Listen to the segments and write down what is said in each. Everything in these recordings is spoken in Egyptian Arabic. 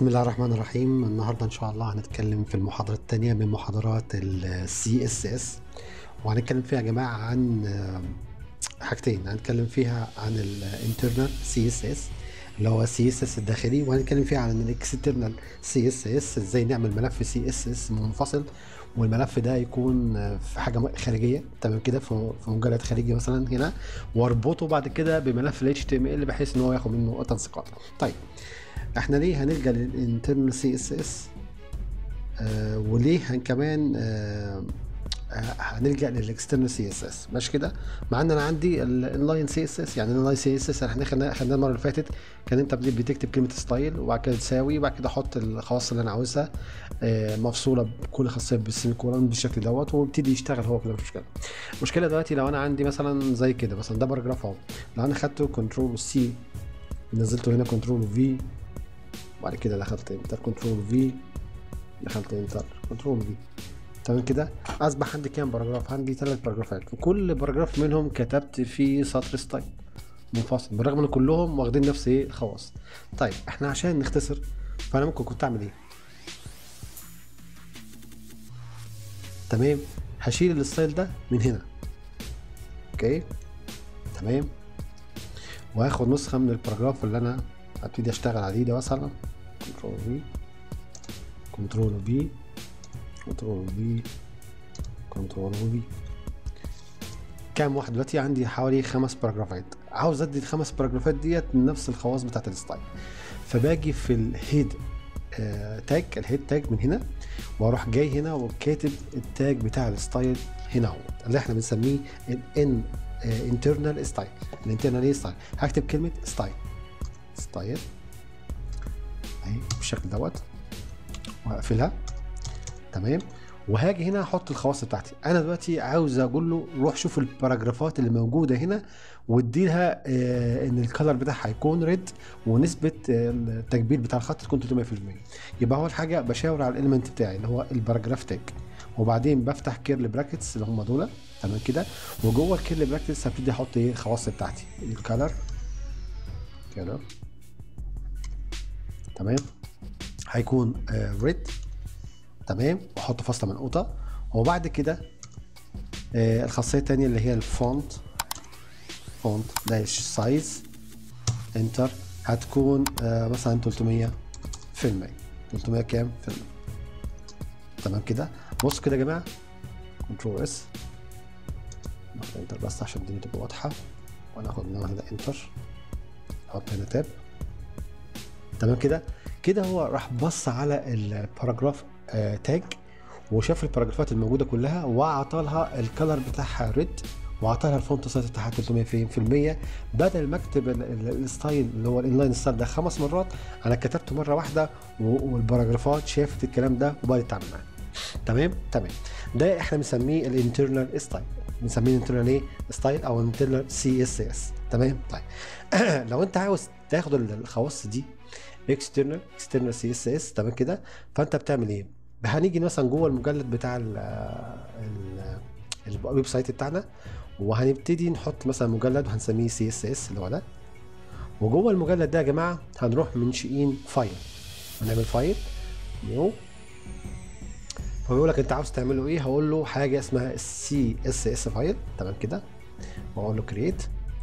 بسم الله الرحمن الرحيم النهاردة إن شاء الله هنتكلم في المحاضرة التانية من محاضرات ال CSS وهنتكلم فيها يا جماعة عن آه، حاجتين هنتكلم فيها عن ال internal CSS اللي هو CSS الداخلي وهنتكلم فيها عن ال external CSS ازاي نعمل ملف CSS منفصل والملف ده يكون آه، في حاجة م- خارجية تمام كده في في مجلد خارجي مثلا هنا واربطه بعد كده بملف ال HTML بحيث ان هو ياخد منه تنسيقات طيب احنا ليه هنلجا للانترنال سي اس اس وليه هن كمان آه آه، هنلجا للاكسترنال سي اس اس ماشي كده مع ان انا عندي اللاين سي اس اس يعني اللاين سي اس اس احنا خدناه خدناه المره اللي فاتت كان انت بت- بتكتب كلمه ستايل وبعد كده تساوي وبعد كده احط الخواص اللي انا عاوزها آه، مفصوله بكل خاصيه بالسيمي كولون بالشكل دوت ويبتدي يشتغل هو كده مش مشكله المشكله دلوقتي لو انا عندي مثلا زي كده مثلا ده باراجراف اهو لو انا خدته كنترول سي نزلته هنا كنترول في وبعد كده دخلت انتر كنترول في دخلت انتر كنترول في تمام كده اصبح عندي كام باراجراف عندي ثلاث باراجرافات وكل باراجراف منهم كتبت فيه سطر ستايل منفصل بالرغم ان كلهم واخدين نفس ايه الخواص طيب احنا عشان نختصر فانا ممكن كنت اعمل ايه تمام هشيل الستايل ده من هنا اوكي تمام وهاخد نسخه من الباراجراف اللي انا هبتدي اشتغل عليه ده مثلا كنترول في كنترول في كنترول في كنترول في كام واحد دلوقتي عندي حوالي خمس باراجرافات عاوز ادي الخمس باراجرافات ديت نفس الخواص بتاعت الستايل فباجي في الهيد آه تاج الهيد تاج من هنا واروح جاي هنا وكاتب التاج بتاع الستايل هنا اهو اللي احنا بنسميه الان انترنال ستايل الانترنال ايه ستايل هكتب كلمه ستايل ستايل اهي بالشكل دوت واقفلها تمام وهاجي هنا احط الخواص بتاعتي انا دلوقتي عاوز اقول له روح شوف الباراجرافات اللي موجوده هنا واديلها آه ان الكلر بتاعها هيكون ريد ونسبه آه التكبير بتاع الخط تكون 300% يبقى اول حاجه بشاور على الاليمنت بتاعي اللي هو الباراجراف تاج وبعدين بفتح كيرل براكتس اللي هم دول تمام كده وجوه الكيرل براكتس هبتدي احط ايه الخواص بتاعتي الكلر كلر تمام هيكون ريد تمام واحط فاصله منقوطه وبعد كده آه الخاصيه الثانيه اللي هي الفونت فونت داش سايز انتر هتكون آه مثلا 300 في المية 300 كام في المية تمام كده بص كده يا جماعه كنترول اس ناخد انتر بس عشان الدنيا تبقى واضحه وناخد من هنا انتر نحط هنا تاب تمام كده كده هو راح بص على الباراجراف آه تاج وشاف الباراجرافات الموجوده كلها وعطى لها الكلر بتاعها ريد وعطى لها الفونت سايز بتاعها 300% بدل ما اكتب ال- ال- الستايل اللي هو الانلاين ستايل ده خمس مرات انا كتبته مره واحده و- والباراجرافات شافت الكلام ده وبدات تعمل معاه تمام تمام ده احنا بنسميه الانترنال ستايل بنسميه الانترنال ايه ستايل او انترنال سي اس اس تمام طيب لو انت عاوز تاخد ال- الخواص دي اكسترنال اكسترنال سي اس اس تمام كده فانت بتعمل ايه هنيجي مثلا جوه المجلد بتاع ال ال الويب سايت بتاعنا وهنبتدي نحط مثلا مجلد وهنسميه سي اس اس اللي هو ده وجوه المجلد ده يا جماعه هنروح منشئين فايل هنعمل فايل نيو فبيقول لك انت عاوز تعمله ايه هقول له حاجه اسمها سي اس اس فايل تمام كده واقول له كرييت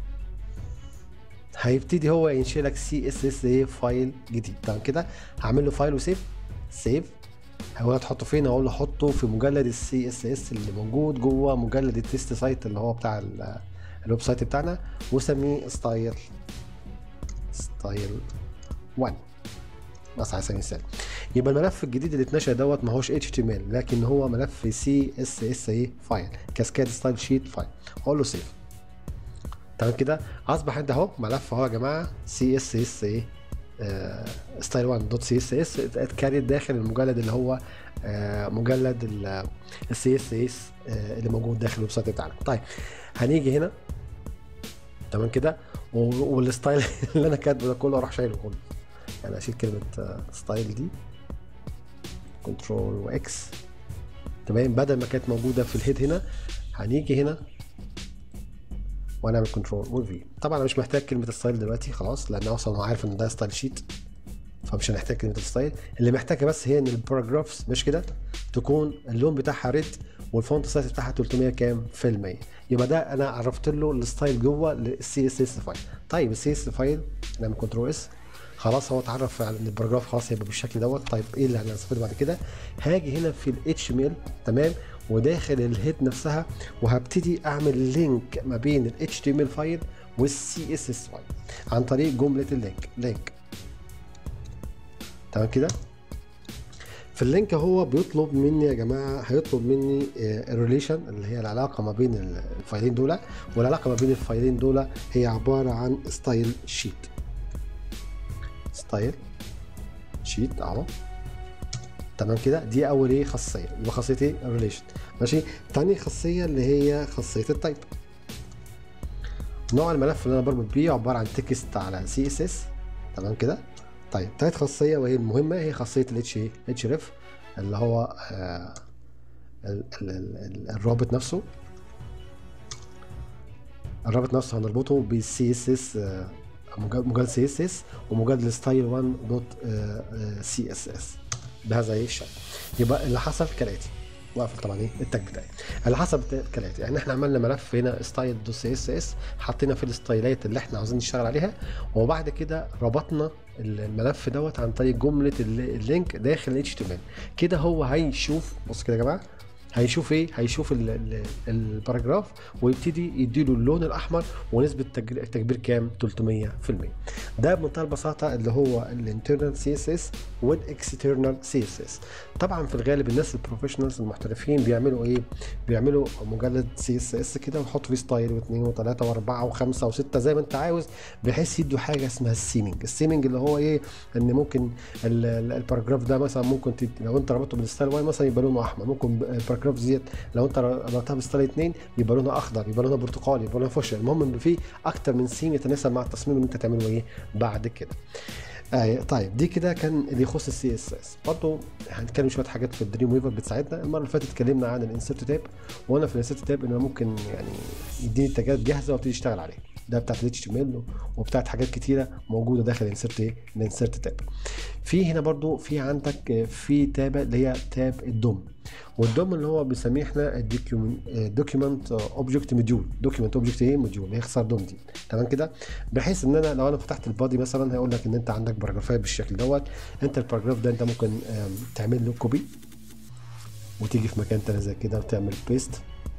هيبتدي هو ينشئ لك سي اس اس ايه فايل جديد تمام كده هعمل له فايل وسيف سيف هو هتحطه فين اقول له حطه في مجلد السي اس اس اللي موجود جوه مجلد التست سايت اللي هو بتاع ال- الويب سايت بتاعنا وسميه ستايل ستايل 1 بس على سبيل المثال يبقى الملف الجديد اللي اتنشأ دوت ما هوش اتش تي ام ال لكن هو ملف سي اس اس ايه فايل كاسكاد ستايل شيت فايل اقول له سيف تمام كده اصبح عندي اهو ملف اهو يا جماعه سي اس اس ايه ستايل 1 دوت سي اس اس اتكريت داخل المجلد اللي هو آه، مجلد السي اس اس اللي موجود داخل الويب سايت بتاعنا طيب هنيجي هنا تمام كده و- والستايل اللي انا كاتبه ده كله اروح شايله كله يعني اشيل كلمه ستايل دي كنترول واكس تمام بدل ما كانت موجوده في الهيد هنا هنيجي هنا ونعمل كنترول وفي طبعا انا مش محتاج كلمه ستايل دلوقتي خلاص لان اصلا هو عارف ان ده ستايل شيت فمش هنحتاج كلمه ستايل اللي محتاجه بس هي ان الباراجرافز مش كده تكون اللون بتاعها ريد والفونت سايز بتاعها 300 كام في المية يبقى ده انا عرفت له الستايل جوه السي اس اس فايل طيب السي اس فايل نعمل كنترول اس خلاص هو اتعرف على ان الباراجراف خلاص هيبقى بالشكل دوت طيب ايه اللي هنستفيده بعد كده هاجي هنا في الاتش ميل تمام وداخل الهيد نفسها وهبتدي اعمل لينك ما بين الاتش تي ام ال فايل والسي اس اس فايل عن طريق جمله اللينك لينك تمام كده في اللينك هو بيطلب مني يا جماعه هيطلب مني الريليشن اللي هي العلاقه ما بين الفايلين دول والعلاقه ما بين الفايلين دول هي عباره عن ستايل شيت ستايل شيت اهو تمام كده دي اول ايه خاصيه يبقى خاصيه ايه الريليشن ماشي تاني خاصيه اللي هي خاصيه التايب نوع الملف اللي انا بربط بيه عباره عن تكست على سي اس اس تمام كده طيب تالت خاصيه وهي المهمه هي خاصيه الاتش ايه اتش ريف اللي هو آه ال ال ال الرابط نفسه الرابط نفسه هنربطه بالسي اس اس مجال سي اس اس ومجال الستايل 1 دوت سي اس اس بهذا ايه الشكل يبقى اللي حصل كالاتي واقفل طبعا ايه التاج بتاعي اللي حصل كالاتي يعني احنا عملنا ملف هنا ستايل دوت سي اس اس حطينا فيه الستايلات اللي احنا عاوزين نشتغل عليها وبعد كده ربطنا الملف دوت عن طريق جمله اللينك داخل الاتش تي ام كده هو هيشوف بص كده يا جماعه هيشوف ايه هيشوف الباراجراف ويبتدي يديله اللون الاحمر ونسبه تكبير كام 300% ده بمنتهى البساطه اللي هو الانترنال سي اس اس والاكسترنال سي اس اس طبعا في الغالب الناس البروفيشنالز المحترفين بيعملوا ايه بيعملوا مجلد سي اس اس كده ويحطوا فيه ستايل واثنين وثلاثه واربعه وخمسه وسته زي ما انت عاوز بحيث يدوا حاجه اسمها السيمنج السيمنج اللي هو ايه ان ممكن الباراجراف ده مثلا ممكن تد... لو انت ربطته بالستايل واي مثلا يبقى لونه احمر ممكن الباراجراف ديت لو انت ربطتها بالستايل اثنين يبقى لونها اخضر يبقى لونها برتقالي يبقى لونها فوشيا المهم ان في اكتر من سيم يتناسب مع التصميم اللي انت تعمله ايه بعد كده آه طيب دي كده كان اللي يخص السي اس اس برضه هنتكلم شويه حاجات في الدريم ويفر بتساعدنا المره اللي فاتت اتكلمنا عن الانسرت تاب وقلنا في الانسرت تاب انه ممكن يعني يديني التاجات جاهزه وابتدي اشتغل عليها ده بتاعت الاتش تي ام ال وبتاعت حاجات كتيره موجوده داخل الانسرت ايه الانسرت تاب في هنا برضو في عندك في تابه اللي هي تاب الدوم والدوم اللي هو بنسميه احنا الدوكيومنت اوبجكت موديول دوكيومنت اوبجكت ايه موديول هي اختصار دوم دي تمام كده بحيث ان انا لو انا فتحت البادي مثلا هيقول لك ان انت عندك باراجرافات بالشكل دوت انت الباراجراف ده انت ممكن تعمل له كوبي وتيجي في مكان تاني زي كده وتعمل بيست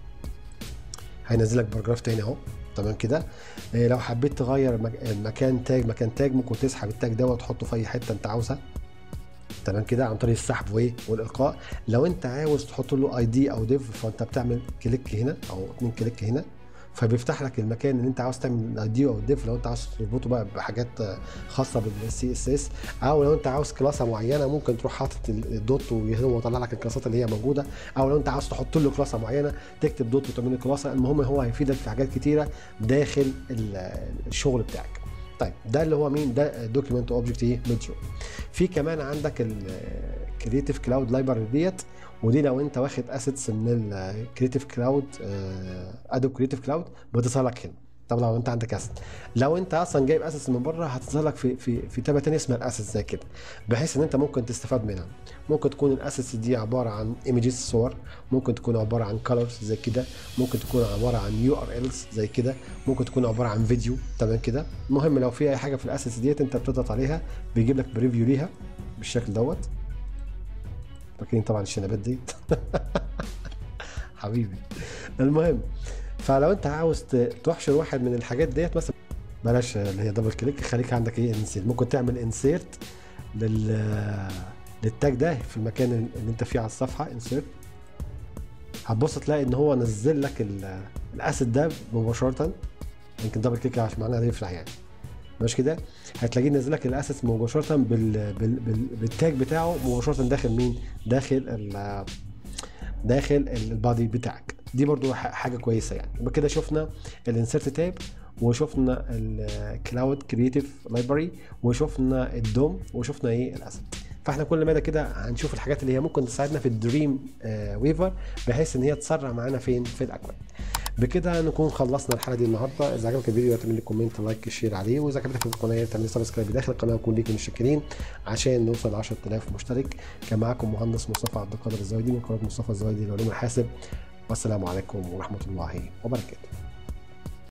هينزل لك باراجراف تاني اهو تمام كده إيه لو حبيت تغير مكان تاج مكان تاج ممكن تسحب التاج ده وتحطه في اي حته انت عاوزها تمام كده عن طريق السحب وايه والالقاء لو انت عاوز تحط له اي دي او ديف فانت بتعمل كليك هنا او اتنين كليك هنا فبيفتح لك المكان اللي انت عاوز تعمل اي دي او ديف لو انت عاوز تربطه بقى بحاجات خاصه بالسي اس اس او لو انت عاوز كلاسه معينه ممكن تروح حاطط الدوت وهو يطلع لك الكلاسات اللي هي موجوده او لو انت عاوز تحط له كلاسه معينه تكتب دوت وتعمل له كلاسه المهم هو هيفيدك في حاجات كتيره داخل الشغل بتاعك طيب ده اللي هو مين ده دوكيمنت اوبجكت ايه ميديو في كمان عندك الكريتيف كلاود لايبرري ديت ودي لو انت واخد اسيتس من الكريتيف كلاود ادوب كريتيف كلاود بتظهر لك هنا طب لو انت عندك اسيت لو انت اصلا جايب اسيتس من بره هتظهر لك في في في تابه ثانيه اسمها الاسيتس زي كده بحيث ان انت ممكن تستفاد منها ممكن تكون الاسيتس دي عباره عن ايمجز صور ممكن تكون عباره عن كلرز زي كده ممكن تكون عباره عن يو ار الز زي كده ممكن تكون عباره عن فيديو تمام كده المهم لو في اي حاجه في الاسيتس ديت انت بتضغط عليها بيجيب لك بريفيو ليها بالشكل دوت فاكرين طبعا الشنبات ديت حبيبي المهم فلو انت عاوز تحشر واحد من الحاجات ديت مثلا بلاش اللي هي دبل كليك خليك عندك ايه انسيرت ممكن تعمل انسيرت لل للتاج ده في المكان اللي انت فيه على الصفحه انسيرت هتبص تلاقي ان هو نزل لك الاسيت ده مباشره يمكن دبل كليك عشان معناها يفرح يعني مش كده هتلاقيه نزل لك الاسيت مباشره بال... بال... بال... بالتاج بتاعه مباشره داخل مين داخل ال... داخل البادي بتاعك دي برضو حاجه كويسه يعني يبقى كده شفنا الانسرت تاب وشفنا الكلاود كريتيف لايبرري وشفنا الدوم وشفنا ايه الاسيت فاحنا كل مدى كده هنشوف الحاجات اللي هي ممكن تساعدنا في الدريم ويفر بحيث ان هي تسرع معانا فين في الاكواد بكده نكون خلصنا الحلقه دي النهارده اذا عجبك الفيديو اعمل لي كومنت لايك شير عليه واذا عجبتك القناه تعمل سبسكرايب داخل القناه ونكون ليكم متشكرين عشان نوصل ل 10000 مشترك كان معاكم مهندس مصطفى عبد القادر الزويدي من قناه مصطفى الزويدي لعلوم الحاسب والسلام عليكم ورحمه الله وبركاته